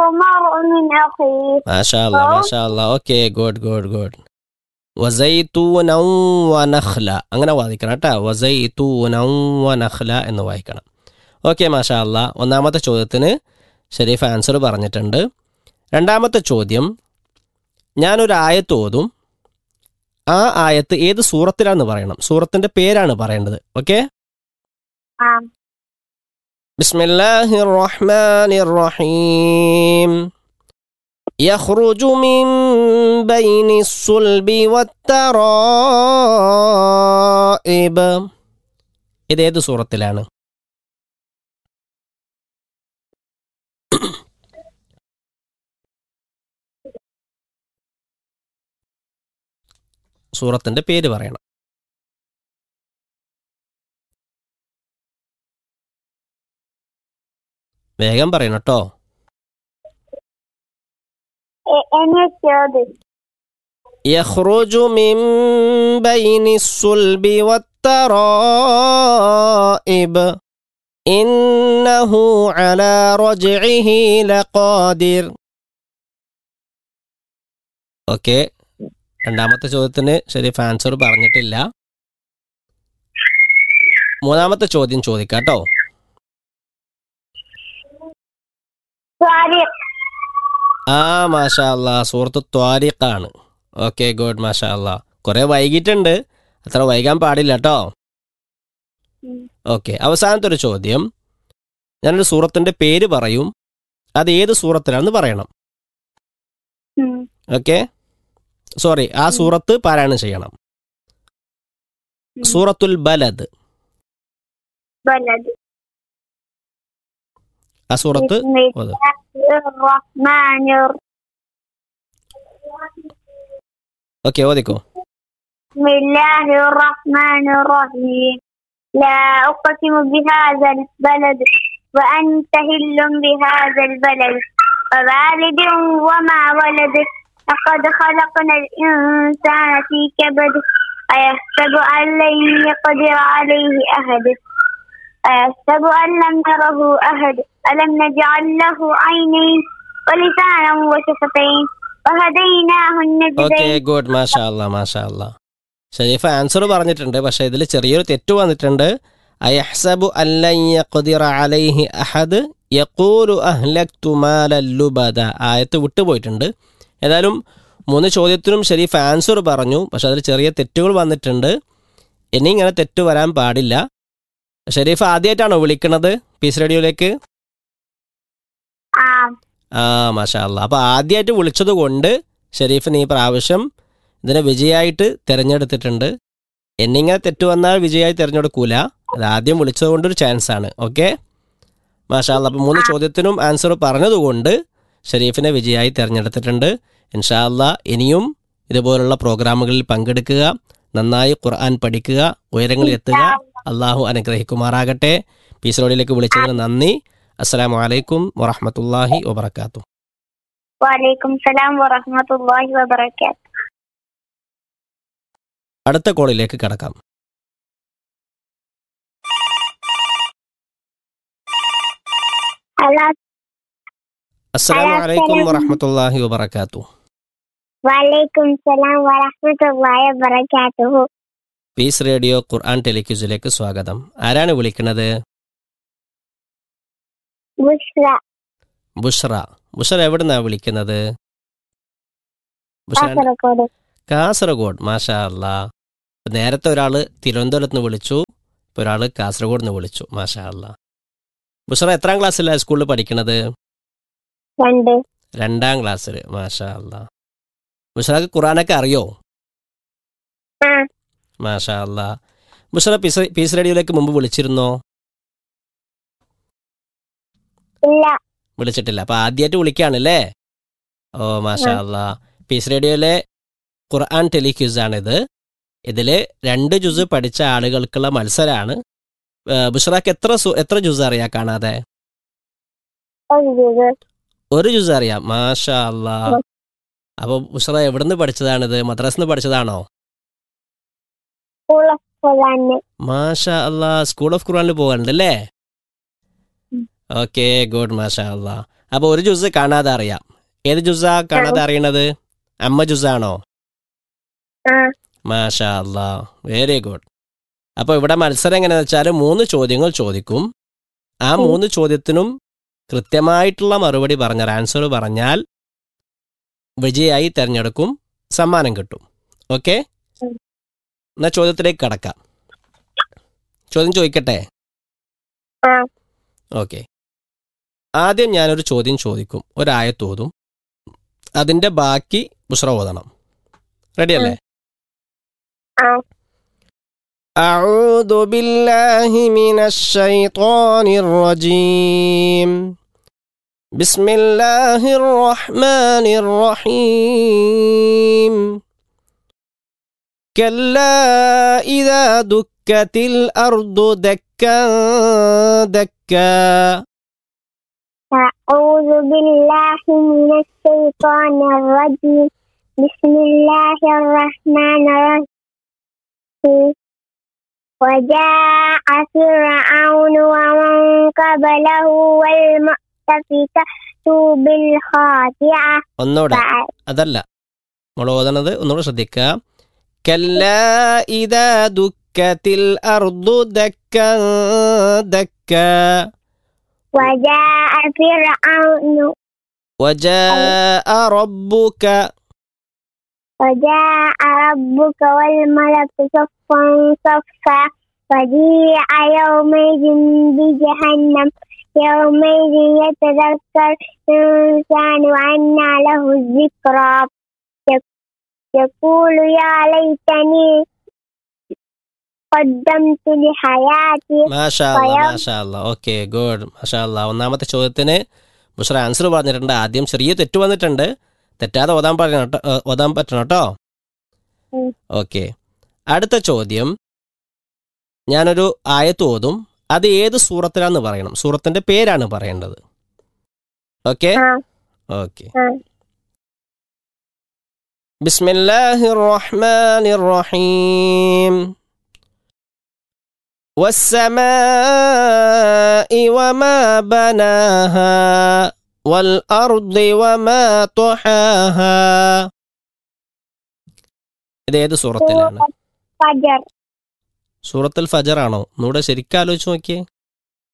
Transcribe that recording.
المرء من أخيه മാഷാ അല്ലാ മാഷാ അല്ലാ ഓക്കെ ഗുഡ് ഗുഡ് ഗുഡ് വസൈത്തൂനം വനഖ്ല അങ്ങനെ വായിക്കണം കേട്ടോ വസൈത്തൂനം വനഖ്ല എന്ന് വായിക്കണം ഓക്കെ മാഷാ അല്ലാ ഒന്നാമത്തെ ചോദ്യത്തിന് ഷെരീഫ് ആൻസർ പറഞ്ഞിട്ടുണ്ട് രണ്ടാമത്തെ ചോദ്യം ഞാനൊരു ആയത്ത് ഓതും ആ ആയത്ത് ഏത് സൂറത്തിലാണെന്ന് പറയണം സൂറത്തിന്റെ പേരാണ് പറയേണ്ടത് ഓക്കെ آه. بسم الله الرحمن الرحيم يخرج من بين الصلب والترائب ഇത് ഏത് സൂറത്തിലാണ് സൂറത്തിന്റെ പേര് പറയണം വേഗം പറയണം കേട്ടോ إني السيادة يخرج من بين الصلب والترائب إنه على رجعه لقادر ഓക്കെ രണ്ടാമത്തെ ചോദ്യത്തിന് ഷെരീഫ് ആൻസർ പറഞ്ഞിട്ടില്ല മൂന്നാമത്തെ ചോദ്യം ചോദിക്കാം കേട്ടോ طارق ആ മാഷാ അല്ലാ സുഹൃത്ത് ത്വാരിഖാണ് ഓക്കെ ഗുഡ് മാഷാ അല്ലാ കുറെ വൈകിട്ടുണ്ട് അത്ര വൈകാൻ പാടില്ല കേട്ടോ ഉം. ഓക്കെ അവസാനത്തെ ഒരു ചോദ്യം ഞാനൊരു സൂറത്തിന്റെ പേര് പറയും അത് ഏത് സൂറത്തിലാണെന്ന് പറയണം ഉം. ഓക്കെ സോറി ആ സൂറത്ത് പാരായണം ചെയ്യണം ഉം. സൂറത്തുൽ ബലദ് بلد ആ സൂറത്ത് بسم ഓത് الله الرحمن الرحيم ഓക്കെ ഓദിക്കോ بسم الله الرحمن الرحيم لا أقسم بهذا البلد وأنت هل بهذا البلد ووالد وما ولد لقد خلقنا الإنسان في كبد أيحسب أن لن يقدر عليه أحد أيحسب أن لم يره أحد ألم نجعل له عينين ولسانا وشفتين وهديناه ഓക്കെ النجدين ഗുഡ് മാഷാ അല്ലാ മാഷാ അല്ലാ ഷരീഫ് ആൻസർ പറഞ്ഞിട്ടുണ്ട് പക്ഷേ ഇതിൽ ചെറിയൊരു തെറ്റ് വന്നിട്ടുണ്ട് അയഹ്സബു അല്ലയ്യഖ്ദിറ അലൈഹി അഹദ് യഖൂലു അഹ്ലക്തു മാലൻ ലുബദ ആയത്ത് വിട്ടുപോയിട്ടുണ്ട് ഏതായാലും മൂന്ന് ചോദ്യത്തിനും ഷരീഫ് ആൻസർ പറഞ്ഞു പക്ഷെ അതിൽ ചെറിയ തെറ്റുകൾ വന്നിട്ടുണ്ട് ഇനി ഇങ്ങനെ തെറ്റ് വരാൻ പാടില്ല ഷരീഫ് ആദ്യമായിട്ടാണോ വിളിക്കുന്നത് പീസ് റേഡിയോയിലേക്ക് آه ആ മാഷാ അല്ലാ അപ്പോൾ ആദ്യമായിട്ട് വിളിച്ചത് കൊണ്ട് ഷെരീഫിന് ഈ പ്രാവശ്യം ഇതിനെ വിജയമായിട്ട് തിരഞ്ഞെടുത്തിട്ടുണ്ട് എന്നിങ്ങനെ തെറ്റ് വന്നാൽ വിജയമായി തിരഞ്ഞെടുക്കൂല അത് ആദ്യം വിളിച്ചത് കൊണ്ടൊരു ചാൻസ് ആണ് ഓക്കെ മാഷാ അല്ലാ അപ്പോൾ മൂന്ന് ചോദ്യത്തിനും ആൻസർ പറഞ്ഞതുകൊണ്ട് ഷെരീഫിനെ വിജയമായി തിരഞ്ഞെടുത്തിട്ടുണ്ട് ഇൻഷാ അല്ലാ ഇനിയും ഇതുപോലുള്ള പ്രോഗ്രാമുകളിൽ പങ്കെടുക്കുക നന്നായി ഖുർആൻ പഠിക്കുക ഉയരങ്ങളിൽ എത്തുക അള്ളാഹു അനുഗ്രഹിക്കുമാറാകട്ടെ പീസ് റോഡിലേക്ക് വിളിച്ചതിന് നന്ദി അസ്സലാമു അലൈക്കും വറഹമത്തല്ലാഹി വബർക്കാത്തു وعليكم السلام ورحمة الله وبركاته അടുത്ത കോളിലേക്ക് കടക്കാം هلا അസ്സലാമു അലൈക്കും വറഹമത്തല്ലാഹി വബർക്കാത്തു وعليكم السلام ورحمة الله وبركاته പീസ് റേഡിയോ ഖുർആൻ ടെലിക്യൂസിലേക്ക് സ്വാഗതം ആരാണ് വിളിക്കുന്നത് بشرى ബുഷ്ര ബുഷ്ര എവിടുന്നാ വിളിക്കുന്നത് ബുഷ്ര കാസർഗോഡ് കാസർഗോഡ് മാഷാ അല്ലാ ഇപ്പൊ നേരത്തെ ഒരാള് തിരുവനന്തപുരത്ത് നിന്ന് വിളിച്ചു ഇപ്പൊ ഒരാള് കാസർഗോഡ് നിന്ന് വിളിച്ചു മാഷാ അല്ലാ ബുഷ്ര എത്രാം ക്ലാസ്സിലാണ് സ്കൂളിൽ പഠിക്കണത് രണ്ട് രണ്ടാം ക്ലാസ്സിൽ മാഷാ അല്ലാ ബുഷ്രക്ക് ഖുറാനൊക്കെ അറിയോ ആ മാഷാ അല്ലാ ബുഷ്ര പീസ് പീസ് റേഡിയോയിലേക്ക് മുമ്പ് വിളിച്ചിരുന്നോ ഇല്ല വിളിച്ചിട്ടില്ല അപ്പൊ ആദ്യമായിട്ട് വിളിക്കുകയാണല്ലേ ഓ മാഷാ അല്ലാ പീസ് റേഡിയോയിലെ ഖുർആൻ ടെലിക്യൂസ് ആണിത് ഇതില് രണ്ട് ജുസ് പഠിച്ച ആളുകൾക്കുള്ള മത്സരമാണ് ബുഷറാക്ക് എത്ര സു- എത്ര ജുസ് അറിയാം കാണാതെ ഒരു ദിവസം ഒരു ജുസ് അറിയാം മാഷാ അല്ലാ അപ്പൊ ബുഷറ എവിടുന്ന് പഠിച്ചതാണിത് മദ്രാസിന്ന് പഠിച്ചതാണോ സ്കൂൾ സ്കൂളാണ് മാഷാ അല്ലാ സ്കൂൾ ഓഫ് ഖുർആനിൽ പോകാറുണ്ട് അല്ലേ ഉം. ഓക്കെ ഗുഡ് മാഷാ അല്ലാ അപ്പോൾ ഒരു ജുസ് കാണാതെ അറിയാം ഏത് ജുസാ കാണാതെ അറിയണത് അമ്മ ജുസാണോ ആ മാഷാ അല്ലാ വെരി ഗുഡ് അപ്പോൾ ഇവിടെ മത്സരം എങ്ങനെയാണെന്ന് വെച്ചാൽ മൂന്ന് ചോദ്യങ്ങൾ ചോദിക്കും ആ ഉം. മൂന്ന് ചോദ്യത്തിനും കൃത്യമായിട്ടുള്ള മറുപടി പറഞ്ഞാൽ ആൻസർ പറഞ്ഞാൽ വിജയായി തിരഞ്ഞെടുക്കും സമ്മാനം കിട്ടും ഓക്കെ ഉം. എന്നാ ചോദ്യത്തിലേക്ക് കടക്കാം ചോദ്യം ചോദിക്കട്ടെ ആ ഓക്കെ ആദ്യം ഞാനൊരു ചോദ്യം ചോദിക്കും ഒരായത്തോതും അതിൻ്റെ ബാക്കി ബുസ്ര ഓതണം റെഡിയല്ലേ ആ أعوذ بالله من الشيطان الرجيم بسم الله الرحمن الرحيم كلا إذا دكت الأرض دكا دكا أعوذ بالله من الشيطان الرجيم بسم الله الرحمن الرحيم وجاء فرعون ومن قبله والمؤتفكة بالخاطئة ഒന്നുകൂടെ فع- അതല്ല നമ്മൾ ഓതണത് ഒന്നുകൂടെ ശ്രദ്ധിക്കുക കല്ല ഇതാ ദുഃഖത്തിൽ അർദു ദക്ക ദക്ക وجاء فرعون وجاء ربك وجاء ربك والملك صفا صفا وجيء يومئذ بجهنم يومئذ يتذكر الإنسان وأنى له الذكرى يق- يقول يا ليتني قدمت لحياتي മാഷാ അല്ലാ സ്വയം- മാഷാ അല്ലാ ഓക്കെ ഗുഡ് മാഷാ അല്ലാ ഒന്നാമത്തെ ചോദ്യത്തിന് ബുഷറ ആൻസർ പറഞ്ഞിട്ടുണ്ട് ആദ്യം ചെറിയ തെറ്റ് വന്നിട്ടുണ്ട് തെറ്റാതെ ഓതാൻ പറയണം കേട്ടോ ഏ, ഓതാൻ പറ്റണം കേട്ടോ ഉം. ഓക്കെ അടുത്ത ചോദ്യം ഞാനൊരു ആയത്ത് ഓതും അത് ഏത് സൂറത്തിലാന്ന് പറയണം സൂറത്തിന്റെ പേരാണ് പറയേണ്ടത് ഓക്കെ ആ ഓക്കെ ആ بسم الله الرحمن الرحيم والسماء وما بناها والأرض وما طحاها ഇത് ഏത് സൂറത്തിലാണ് فجر സൂറത്തുൽ ഫജർ ആണോ ഒന്നുകൂടെ ശരിക്കും ആലോചിച്ച് നോക്കിയേ